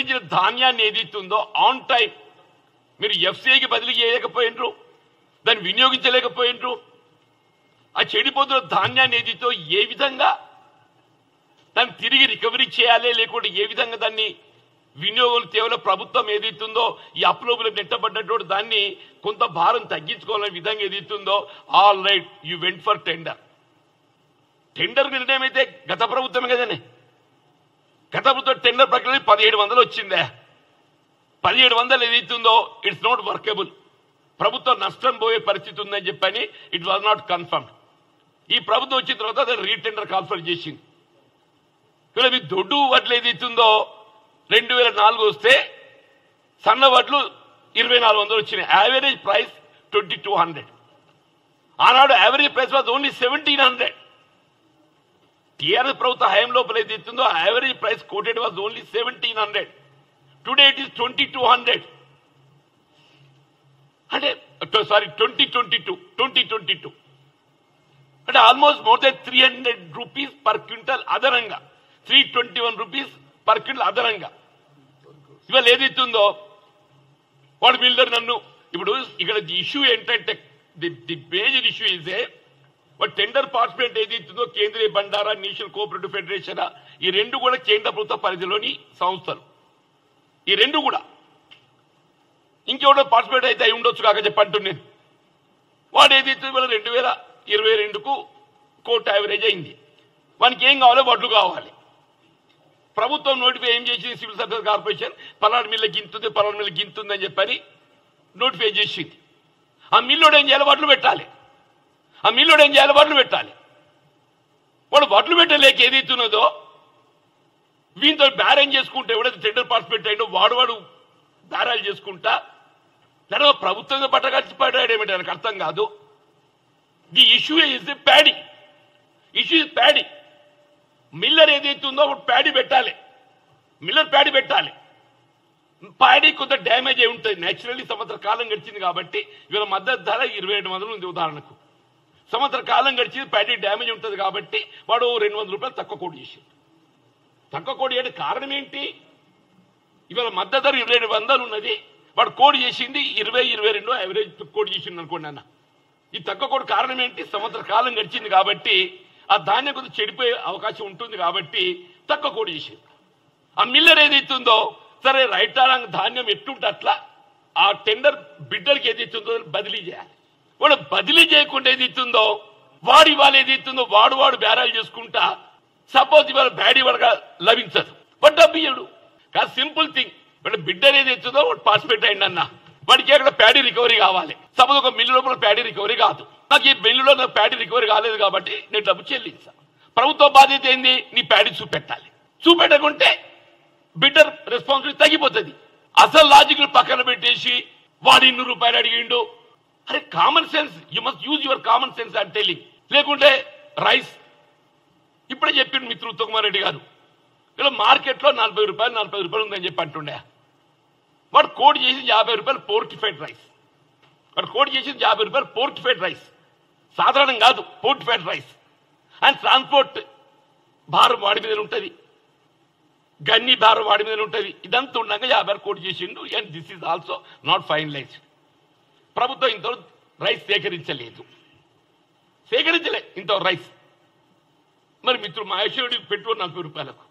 సేకరించిన ధాన్యాన్ని ఏదైతుందో ఆన్ టైం మీరు ఎఫ్సీఐకి బదిలీ చేయలేకపోయినరు దాన్ని వినియోగించలేకపోయినరు ఆ చెడిపోతున్న ధాన్యాన్ని ఏదైతో ఏ విధంగా దాన్ని తిరిగి రికవరీ చేయాలి లేకుంటే ఏ విధంగా దాన్ని వినియోగం కేవలం ప్రభుత్వం ఏదైతుందో ఈ అప్లోబులు నెట్టబడ్డటువంటి దాన్ని కొంత భారం తగ్గించుకోవాలనే విధంగా ఏదైతుందో all right you went for tender tender నిర్ణయం అయితే గత ప్రభుత్వమే కదనే గత ప్రభుత్వం టెండర్ ప్రక్రియ పదిహేడు వందలు వచ్చిందే పదిహేడు వందలు ఏదైతుందో ఇట్స్ నాట్ వర్కబుల్ ప్రభుత్వం నష్టం పోయే పరిస్థితి ఉందని చెప్పని ఇట్ వాజ్ నాట్ కన్ఫర్మ్ ఈ ప్రభుత్వం వచ్చిన తర్వాత అది రీటెండర్ కాన్ఫర్ చేసింది ఇక్కడ మీ దొడ్డు వడ్లు ఏదైతుందో రెండు వేల నాలుగు వస్తే సన్న వడ్లు ఇరవై నాలుగు వందలు వచ్చినాయి average price twenty two hundred ఆనాడు average price was only seventeen hundred TRS ప్రభుత్వ హయాం లోపల ఏదైతుందో average price quoted was only seventeen hundred today it is twenty two hundred అంటే sorry twenty twenty two twenty twenty two అంటే almost more than three hundred rupees per quintal అదనంగా three twenty one rupees per quintal అదనంగా ఇవాళ ఏదైతుందో వాడు builder నన్ను ఇప్పుడు ఇక్కడ ఇష్యూ ఏంటంటే ది ది మేజర్ ఇష్యూ ఇదే వాడు టెండర్ పార్టిసిపేట్ ఏదైతుందో కేంద్రీయ బండారా నేషనల్ కోఆపరేటివ్ ఫెడరేషన్ ఈ రెండు కూడా కేంద్ర ప్రభుత్వ పరిధిలోని సంస్థలు ఈ రెండు కూడా ఇంకెవడో పార్టిసిపేట్ అయితే అయి ఉండొచ్చు కాక చెప్పంటు నేను వాడు ఏదైతే ఇవాళ రెండు వేల ఇరవై రెండుకు కోర్టు యావరేజ్ అయింది వానికి ఏం కావాలో వడ్లు కావాలి ప్రభుత్వం నోటిఫై ఏం చేసింది సివిల్ సర్వీస్ కార్పొరేషన్ పలానా మిల్ల గింతుంది పలానా మిల్ల గింతుంది అని చెప్పని నోటిఫై చేసింది ఆ మిల్లుడు ఏం చేయాలి వడ్లు పెట్టాలి ఆ మిల్లుడు ఏం చేయాలి వడ్లు పెట్టాలి వాడు వడ్లు పెట్టలేక ఏదైతున్నదో వీంతో బేరం చేసుకుంటే ఎవడైతే టెండర్ పార్టిసిపేట్ అయిందో వాడు వాడు బేరాలు చేసుకుంటా లేదా ప్రభుత్వంగా పట్టగలిసి పడ్డాడేమిటి నాకు అర్థం కాదు the issue is the paddy issue is paddy miller ఏదైతే ఉందో అప్పుడు ప్యాడీ పెట్టాలి మిల్లర్ ప్యాడీ పెట్టాలి ప్యాడీ కొంత డ్యామేజ్ అయి ఉంటుంది నేచురల్లీ సంవత్సర కాలం గడిచింది కాబట్టి ఇవాళ మద్దతు ధర ఇరవై ఏడు వందలు ఉంది ఉదాహరణకు సంవత్సర కాలం గడిచింది ప్యాడీ డ్యామేజ్ ఉంటుంది కాబట్టి వాడు రెండు వందల రూపాయలు తక్కువ కోడి చేసింది తక్కువ కోడి అంటే కారణం ఏంటి ఇవాళ మద్దతు ధర ఇరవై ఏడు వందలు ఉన్నది వాడు కోడి చేసింది ఇరవై ఇరవై రెండు యావరేజ్ కోడి చేసింది అనుకోండి అన్న ఈ తక్కువ కోడి కారణం ఏంటి సంవత్సర కాలం గడిచింది కాబట్టి ఆ ధాన్యం కొంచెం చెడిపోయే అవకాశం ఉంటుంది కాబట్టి తక్కువ కోడి చేసింది ఆ మిల్లర్ ఏదైతుందో సరే రైట్ అలాంగ్ ధాన్యం ఎట్టుంటే అట్లా ఆ టెండర్ బిడ్డర్కి ఏదైతుందో బదిలీ చేయాలి వాడు బదిలీ చేయకుండా ఏదైతుందో వాడు ఇవాళ ఏదైతుందో వాడు వాడు బేరాలు చేసుకుంటా సపోజ్ ఇవాళ బ్యాడీ వాడుగా లభించదు వాడు డబ్బు ఇయ్యడు కాదు సింపుల్ థింగ్ వాడు బిడ్డర్ ఏదైతుందో వాడు పార్టిసిపేట్ అయింది అన్న వాడికి అక్కడ ప్యాడీ రికవరీ కావాలి సపోజ్ ఒక మిల్లు లోపల ప్యాడీ రికవరీ కాదు నాకు ఈ మిల్లులో నాకు ప్యాడీ రికవరీ కాలేదు కాబట్టి నేను డబ్బు చెల్లించా ప్రభుత్వ బాధ్యత ఏంది నీ ప్యాడీ చూపెట్టాలి చూపెట్టకుంటే బిడ్డర్ రెస్పాన్సిబిలిటీ తగ్గిపోతుంది అసలు లాజిక్ పక్కన పెట్టేసి వాడు ఇన్ని రూపాయలు అడిగిండు అరే common sense you must use your common sense and telling లేకుంటే రైస్ ఇప్పుడే చెప్పిండు మిత్రుడు ఉత్తమ్ కుమార్ రెడ్డి గారు ఇలా మార్కెట్లో నలభై రూపాయలు నలభై రూపాయలు ఉందని చెప్పి అంటుండే వాడు కోడ్ చేసి యాభై రూపాయలు పోర్టిఫైడ్ రైస్ వాడు కోడ్ చేసింది యాభై రూపాయలు పోర్టిఫైడ్ రైస్ సాధారణం కాదు పోర్టిఫైడ్ రైస్ అండ్ ట్రాన్స్పోర్ట్ భారం వాడి మీద ఉంటుంది గన్ని భారం వాడి మీద ఉంటుంది ఇదంతా ఉండగా యాభై కోట్ చేసిండు and this is also not finalised ప్రభుత్వం ఇంతవరకు రైస్ సేకరించలేదు సేకరించలే ఇంతవరకు రైస్ మరి మిత్రుడు మహేశ్వరుడి పెట్టుబడి నలభై రూపాయలకు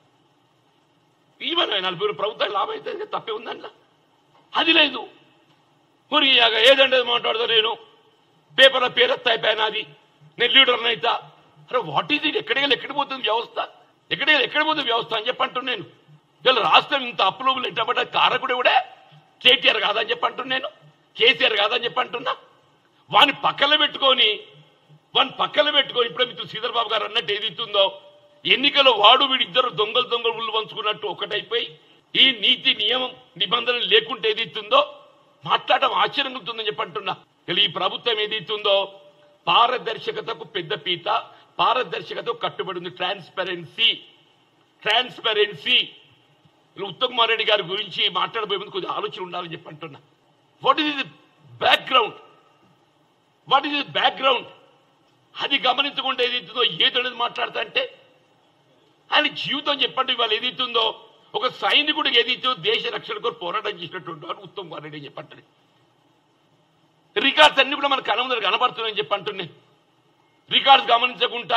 ఈవెన్ నలభై రూపాయలు ప్రభుత్వం లాభం అయితే తప్పే ఉందంట అది లేదు మరి ఇక ఏదంటే అది మాట్లాడతా నేను పేపర్లో పేరెత్త అయిపోయాను అది నేను లీడర్ని అయితా అరే వాట్ ఈజ్ ఇట్ ఎక్కడికి ఎక్కడికి పోతుంది వ్యవస్థ ఎక్కడికి ఎక్కడ పోతుంది వ్యవస్థ అని చెప్పి అంటున్నాను నేను వీళ్ళ రాష్ట్రం ఇంత అప్పులోగులు ఎట్టబడ్డ కారకుడు కూడా కేటీఆర్ కాదని చెప్పి అంటున్నాను నేను కేసీఆర్ కాదని చెప్పి అంటున్నా వాని పక్కన పెట్టుకొని వాని పక్కన పెట్టుకొని ఇప్పుడే మిత్రుడు శ్రీధర్ బాబు గారు అన్నట్టు ఏది ఇస్తుందో ఎన్నికల్లో వాడు వీడిద్దరు దొంగలు దొంగలు ఉళ్ళు పంచుకున్నట్టు ఒకటైపోయి ఈ నీతి నియమం నిబంధనలు లేకుంటే ఏది ఇస్తుందో మాట్లాడటం ఆశ్చర్యం ఉంటుందని చెప్పి అంటున్నా ఇలా ఈ ప్రభుత్వం ఏది ఇస్తుందో పారదర్శకతకు పెద్ద పీత పారదర్శకతకు కట్టుబడి ఉంది ట్రాన్స్పరెన్సీ ట్రాన్స్పరెన్సీ ఉత్తమ్ కుమార్ రెడ్డి గారి గురించి మాట్లాడబోయే ముందు కొద్దిగా ఆలోచన ఉండాలని చెప్పి అంటున్నా వాట్ ఈస్ ఇది బ్యాక్గ్రౌండ్ వాట్ ఈస్ ఇది బ్యాక్గ్రౌండ్ అది గమనించకుండా ఏదైతుందో ఏదో అనేది మాట్లాడతా అంటే ఆయన జీవితం చెప్పండి ఇవాళ ఏదైతుందో ఒక సైనికుడు ఏదైతే దేశ రక్షణ కొరకు పోరాటం చేసినటువంటి వాడు ఉత్తమ్ కుమార్ రెడ్డి అని చెప్పంటాడు రికార్డ్స్ అన్ని కూడా మన కళ్ళ ముందర కనపడుతున్నాయని చెప్పి అంటున్నాను రికార్డ్స్ గమనించకుండా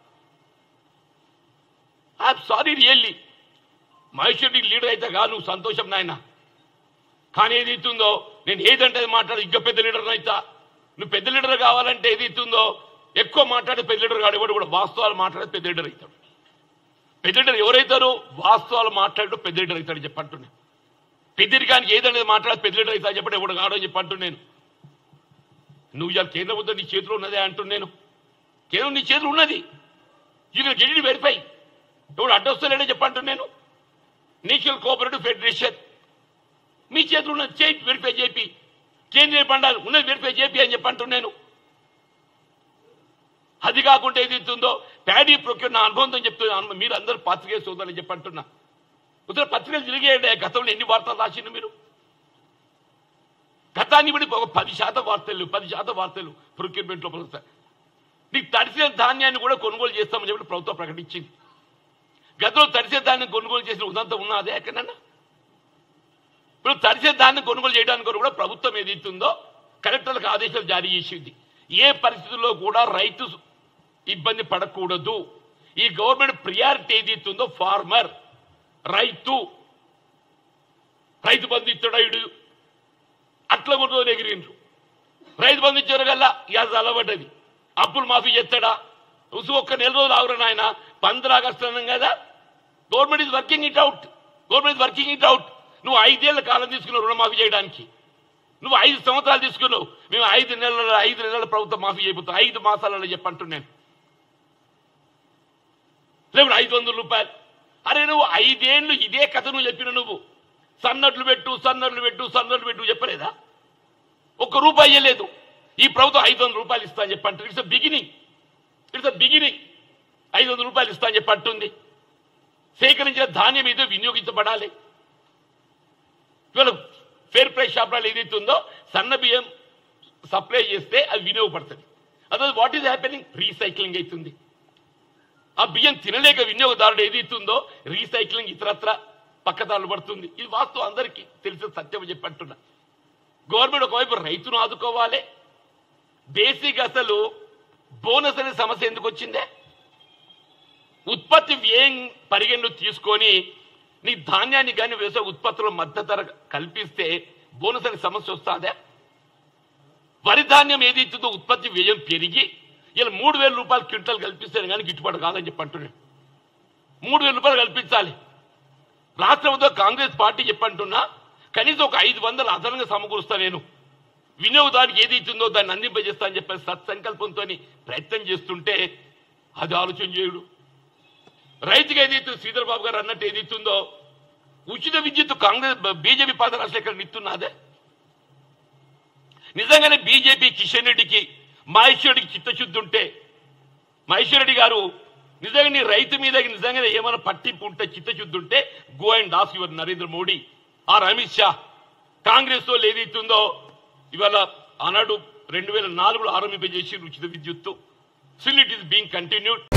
ఐఎమ్ సారీ రియల్లీ మహేశ్వరుడి లీడర్ అయితే కాదు నువ్వు సంతోషం నాయన కానీ ఏది ఇస్తుందో నేను ఏదంటే అది మాట్లాడు ఇంకా పెద్ద లీడర్ అయితా నువ్వు పెద్ద లీడర్ కావాలంటే ఏది ఇస్తుందో ఎక్కువ మాట్లాడే పెద్ద లీడర్ కాడు ఎవడు కూడా వాస్తవాలు మాట్లాడే పెద్ద లీడర్ అవుతాడు పెద్ద లీడర్ ఎవరైతారో వాస్తవాలు మాట్లాడు పెద్ద లీడర్ అవుతాడు చెప్పంటున్నాను పెద్దరికానికి ఏదనేది మాట్లాడే పెద్ద లీడర్ అవుతా చెప్పండి ఎవడు కాడో చెప్పంటున్నాను నువ్వు ఇవాళ కేంద్ర ప్రభుత్వం నీ చేతిలో ఉన్నదే అంటున్నాను కేంద్రం నీ చేతిలో ఉన్నది you can get it verify ఎవడు అడ్డొస్తలేడే చెప్పంటున్నాను నేషనల్ కోఆపరేటివ్ ఫెడరేషన్ మీ చేతిలో ఉన్నది చేయి వెరిఫై చేపి కేంద్రీయ బండాలు ఉన్నది వెరిఫై చేపి అని చెప్పంటున్నాను అది కాకుండా ఏది ఇస్తుందో ప్యాడీ ప్రొక్యూర్ నా అనుభవంతో చెప్తున్నాను మీరు అందరూ పత్రికే సోదరులు చెప్పంటున్నా ఉత్తర పత్రికలు తిరిగేయండి గతంలో ఎన్ని వార్తలు రాసిండు మీరు గతాన్ని బట్టి ఒక పది శాతం వార్తలు పది శాతం వార్తలు ప్రొక్యూర్మెంట్ లోపల వస్తాయి నీకు తడిసిన ధాన్యాన్ని కూడా కొనుగోలు చేస్తామని చెప్పి ప్రభుత్వం ప్రకటించింది గతంలో తడిసే ధాన్యం కొనుగోలు చేసిన ఉదంతం ఉన్నదే ఎక్కడన్నా ఇప్పుడు తడిసే ధాన్యం కొనుగోలు చేయడానికి కూడా ప్రభుత్వం ఏదైతుందో కలెక్టర్లకు ఆదేశాలు జారీ చేసింది ఏ పరిస్థితుల్లో కూడా రైతు ఇబ్బంది పడకూడదు ఈ గవర్నమెంట్ ప్రియారిటీ ఏదైతుందో ఫార్మర్ రైతు రైతు బంధు ఇచ్చడాయుడు అట్లా కొనుగోలు ఎగిరిండ్రు రైతు బంధు ఇచ్చారు కల్లా గ్యాస్ అలవడ్డది అప్పులు మాఫీ చేస్తాడా ఉసు ఒక్క నెల రోజులు ఆగురు నాయన పంద్ర ఆగస్టు అన్నాం కదా government is working it out government is working it out నువ్వు ఐదేళ్ల కాలం తీసుకున్నావు రుణమాఫీ చేయడానికి నువ్వు ఐదు సంవత్సరాలు తీసుకున్నావు మేము ఐదు నెలల ఐదు నెలల ప్రభుత్వం మాఫీ చేయబోతాం ఐదు మాసాలలో చెప్పంటున్నాను లేకపోతే ఐదు వందల రూపాయలు అరే నువ్వు ఐదేళ్లు ఇదే కథ నువ్వు చెప్పిన నువ్వు సన్నడ్లు పెట్టు సన్నడ్లు పెట్టు సన్నడ్లు పెట్టు చెప్పలేదా ఒక్క రూపాయి ఇవ్వలేదు ఈ ప్రభుత్వం ఐదు వందల రూపాయలు ఇస్తా అని చెప్పి అంటారు ఇట్స్ బిగినింగ్ ఇట్స్ బిగినింగ్ ఐదు వందల రూపాయలు ఇస్తా అని చెప్పి అంటుంది సేకరించిన ధాన్యం ఏదో వినియోగించబడాలి ఇవాళ ఫేర్ ప్రైస్ షాప్లలో ఏదైతే ఉందో సన్న బియ్యం సప్లై చేస్తే అది వినియోగపడుతుంది అదే వాట్ ఈస్ హ్యాపెనింగ్ రీసైక్లింగ్ అవుతుంది ఆ బియ్యం తినలేక వినియోగదారుడు ఏదైతుందో రీసైక్లింగ్ ఇతరత్ర పక్కదారులు పడుతుంది ఇది వాస్తవం అందరికీ తెలిసిన సత్యం చెప్పంటున్నా గవర్నమెంట్ ఒకవైపు రైతును ఆదుకోవాలి బేసిక్ అసలు బోనస్ అనే సమస్య ఎందుకు వచ్చిందే ఉత్పత్తి వ్యయం పరిగణలో తీసుకొని నీ ధాన్యాన్ని కానీ వ్యవసాయ ఉత్పత్తుల మద్దతు ధర కల్పిస్తే బోనస్ అనే సమస్య వస్తుందే వరి ధాన్యం ఏదైతుందో ఉత్పత్తి వ్యయం పెరిగి ఇలా మూడు వేల రూపాయలు క్వింటల్ కల్పిస్తే కానీ గిట్టుబాటు కాదని చెప్పి అంటున్నాను మూడు వేల రూపాయలు కల్పించాలి రాష్ట్రంతో కాంగ్రెస్ పార్టీ చెప్పంటున్నా కనీసం ఒక ఐదు వందలు అదనంగా సమకూరుస్తా నేను వినియోగదానికి ఏది ఇచ్చిందో దాన్ని అందింపజేస్తా అని చెప్పి సత్సంకల్పంతో ప్రయత్నం చేస్తుంటే అది ఆలోచన చేయుడు రైతుకి ఏదైతే శ్రీధర్ బాబు గారు అన్నట్టు ఏది ఇస్తుందో ఉచిత విద్యుత్ కాంగ్రెస్ బీజేపీ పాత రాష్ట్రం ఎక్కడ నిత్తున్నదే నిజంగానే బీజేపీ కిషన్ రెడ్డికి మహేశ్వరుడికి చిత్తశుద్ధి ఉంటే మహేశ్వరరెడ్డి గారు నిజంగా నీ రైతు మీద నిజంగా ఏమైనా పట్టింపు ఉంటే చిత్తశుద్ధి ఉంటే గో అండ్ డాస్ యువర్ నరేంద్ర మోడీ ఆర్ అమిత్ షా కాంగ్రెస్ వాళ్ళు ఏదైతుందో ఇవాళ ఆనాడు రెండు వేల నాలుగులో ఆరంభింపజేసి ఉచిత విద్యుత్తు still it is being continued